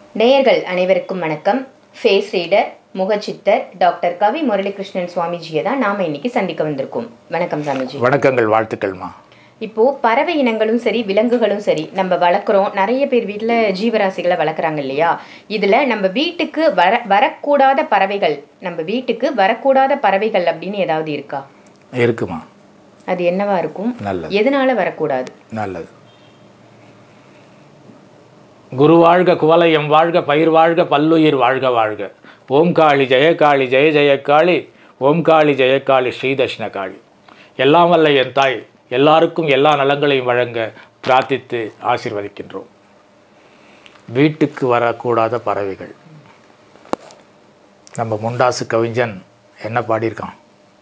நேயர்கள் அனைவருக்கும் வணக்கம் ஃபேஸ் ரீடர் முகச்சித்தர் டாக்டர் கவி முரளிகிருஷ்ணன் சுவாமிஜியை தான் நாம இன்னைக்கு சந்திக்க வந்திருக்கோம் வணக்கம் சாமிஜி வணக்கங்கள் வாழ்த்துக்கள்மா இப்போ பறவை இனங்களும் சரி விலங்குகளும் சரி நம்ம வளர்க்குறோம் நிறைய பேர் வீட்டில் ஜீவராசிகளை வளர்க்குறாங்க இல்லையா இதில் நம்ம வீட்டுக்கு வர வரக்கூடாத பறவைகள் நம்ம வீட்டுக்கு வரக்கூடாத பறவைகள் அப்படின்னு ஏதாவது இருக்கா இருக்குமா அது என்னவா இருக்கும் நல்லது எதனால வரக்கூடாது நல்லது குரு வாழ்க குவலயம் வாழ்க பயிர் வாழ்க பல்லுயிர் வாழ்க வாழ்க ஓம் காளி ஜெயகாளி ஜெய ஜெயகாளி ஓம் காளி ஜெயகாளி ஸ்ரீதஷ்ண காளி எல்லாம் வல்ல என் தாய் எல்லாருக்கும் எல்லா நலங்களையும் வழங்க பிரார்த்தித்து ஆசீர்வதிக்கின்றோம் வீட்டுக்கு வரக்கூடாத பறவைகள் நம்ம முண்டாசு கவிஞன் என்ன பாடியிருக்கான்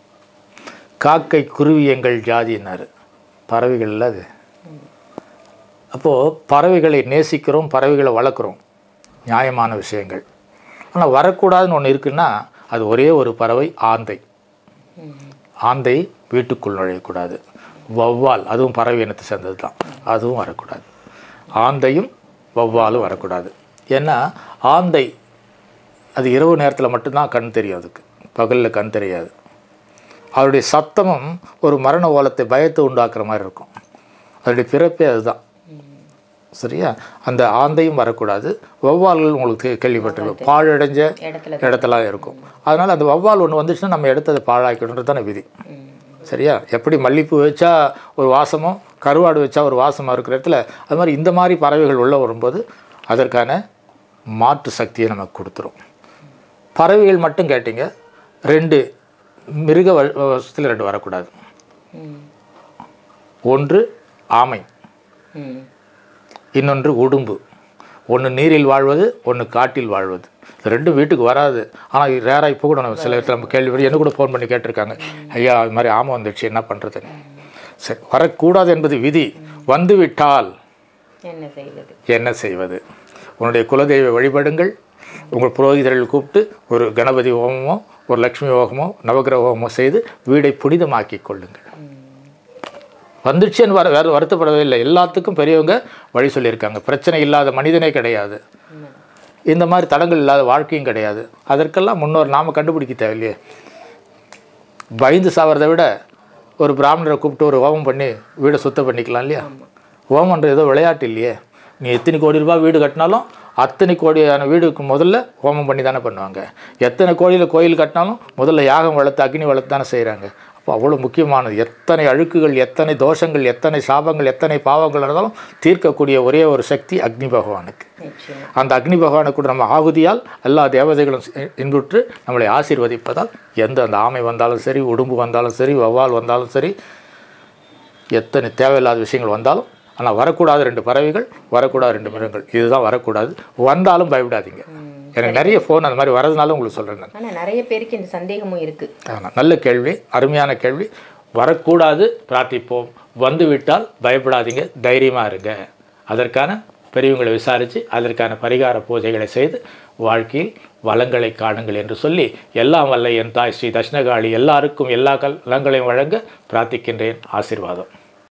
காக்கை குருவி எங்கள் ஜாதினார் பறவைகள்ல அது அப்போது பறவைகளை நேசிக்கிறோம் பறவைகளை வளர்க்குறோம் நியாயமான விஷயங்கள் ஆனால் வரக்கூடாதுன்னு ஒன்று இருக்குன்னா அது ஒரே ஒரு பறவை ஆந்தை ஆந்தை வீட்டுக்குள் நுழையக்கூடாது வௌவால் அதுவும் பறவை இனத்தை சேர்ந்தது தான் அதுவும் வரக்கூடாது ஆந்தையும் வௌவாலும் வரக்கூடாது ஏன்னா ஆந்தை அது இரவு நேரத்தில் மட்டும்தான் கண் தெரியும் அதுக்கு பகலில் கண் தெரியாது அவருடைய சத்தமும் ஒரு மரண ஓலத்தை பயத்தை உண்டாக்குற மாதிரி இருக்கும் அதனுடைய பிறப்பே அதுதான் சரியா அந்த ஆந்தையும் வரக்கூடாது வௌவால்கள் உங்களுக்கு கே- கேள்விப்பட்டிருக்கும் பாழடைஞ்ச இடத்துல இடத்துல இருக்கும் அதனால் அந்த வௌவால் ஒன்று வந்துச்சுன்னா நம்ம இடத்த அதை பாழாக்கிடுன்றது தானே விதி சரியா எப்படி மல்லிப்பூ வச்சா ஒரு வாசமோ கருவாடு வச்சா ஒரு வாசமாக இருக்கிற இடத்துல அது மாதிரி இந்த மாதிரி பறவைகள் உள்ள வரும்போது அதற்கான மாற்று சக்தியை நமக்கு கொடுத்துரும் பறவைகள் மட்டும் கேட்டிங்க ரெண்டு மிருக வசத்தில் ரெண்டு வரக்கூடாது ம். ஒன்று ஆமை ம். இன்னொன்று உடும்பு ஒன்று நீரில் வாழ்வது ஒன்று காட்டில் வாழ்வது இது ரெண்டும் வீட்டுக்கு வராது ஆனால் ரேராக இப்போ கூட நம்ம சில இடத்துல நம்ம கேள்வி என்ன கூட ஃபோன் பண்ணி கேட்டிருக்காங்க ஐயா இது மாதிரி ஆமை வந்துடுச்சு என்ன பண்ணுறது சரி வரக்கூடாது என்பது விதி வந்து விட்டால் என்ன செய்வது என்ன செய்வது உன்னுடைய குலதெய்வ வழிபடுங்கள் உங்கள் புரோகிதர்கள் கூப்பிட்டு ஒரு கணபதி ஹோமமோ ஒரு லக்ஷ்மி ஹோமமோ நவகிரக ஹோமமோ செய்து வீடை புனிதமாக்கிக் கொள்ளுங்கள் வந்துடுச்சுன்னு வர வேறு வருத்தப்படவே இல்லை எல்லாத்துக்கும் பெரியவங்க வழி சொல்லியிருக்காங்க பிரச்சனை இல்லாத மனிதனே கிடையாது இந்த மாதிரி தடங்கள் இல்லாத வாழ்க்கையும் கிடையாது அதற்கெல்லாம் முன்னோர் நாம் கண்டுபிடிக்க தேவையில்லையே பயந்து சாவறதை விட ஒரு பிராமணரை கூப்பிட்டு ஒரு ஹோமம் பண்ணி வீடை சுத்தம் பண்ணிக்கலாம் இல்லையா ஹோமன்றது ஏதோ விளையாட்டு இல்லையே நீ எத்தனை கோடி ரூபாய் வீடு கட்டினாலும் அத்தனை கோடியான வீடுக்கு முதல்ல ஹோமம் பண்ணி தானே பண்ணுவாங்க எத்தனை கோடியில் கோயில் கட்டினாலும் முதல்ல யாகம் வளர்த்து அக்னி வளர்த்து தானே செய்கிறாங்க அப்போ அவ்வளோ முக்கியமானது எத்தனை அழுக்குகள் எத்தனை தோஷங்கள் எத்தனை சாபங்கள் எத்தனை பாவங்கள் இருந்தாலும் தீர்க்கக்கூடிய ஒரே ஒரு சக்தி அக்னி பகவானுக்கு நிச்சயம் அந்த அக்னி பகவானுக்கு கூட நம்ம ஆகுதியால் எல்லா தேவதைகளும் இ- இன்புற்று நம்மளை ஆசீர்வதிப்பதால் எந்த அந்த ஆமை வந்தாலும் சரி உடும்பு வந்தாலும் சரி வௌவால் வந்தாலும் சரி எத்தனை தேவையில்லாத விஷயங்கள் வந்தாலும் ஆனால் வரக்கூடாத ரெண்டு பறவைகள் வரக்கூடாத ரெண்டு மிருகங்கள் இதுதான் வரக்கூடாது வந்தாலும் பயப்படாதீங்க எனக்கு நிறைய ஃபோன் அந்த மாதிரி வரதுனால உங்களுக்கு சொல்கிறேன் நான் ஆனா நிறைய பேருக்கு இந்த சந்தேகமும் இருக்கு ஆமாம் நல்ல கேள்வி அருமையான கேள்வி வரக்கூடாது பிரார்த்திப்போம் வந்து விட்டால் பயப்படாதீங்க தைரியமாக இருங்க அதற்கான பெரியவங்களை விசாரித்து அதற்கான பரிகார பூஜைகளை செய்து வாழ்க்கையில் வளங்களை காணுங்கள் என்று சொல்லி எல்லாம் வல்ல என் தாய் ஸ்ரீ தட்சிணகாளி எல்லாருக்கும் எல்லா கல் நலங்களையும் வழங்க பிரார்த்திக்கின்றேன் ஆசீர்வாதம்